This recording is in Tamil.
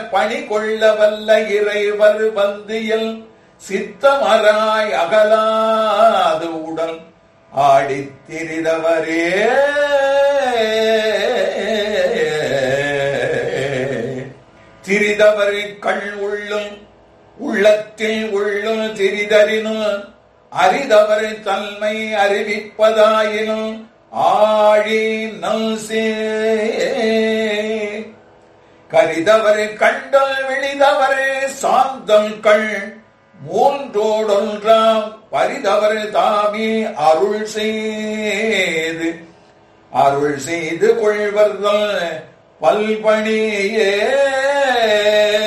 பணி கொள்ள வல்ல இறைவர் பந்தியில் சித்தமராய் அகலாது உடல் ஆடித் திரிதவரே திரிதவரை கண் உள்ளும் உள்ளத்தில் உள்ளும் திரிதறினும் அரிதவர் தன்மை அறிவிப்பதாயினும் ஆழி நல்சே கரிதவர் கண்டல் விழிதவர் சாந்தம் கண் மூன்றோடொன்றாம் பரிதவர் தாமே அருள் செய்து அருள் செய்து கொள்வர்கள் பல்பணியே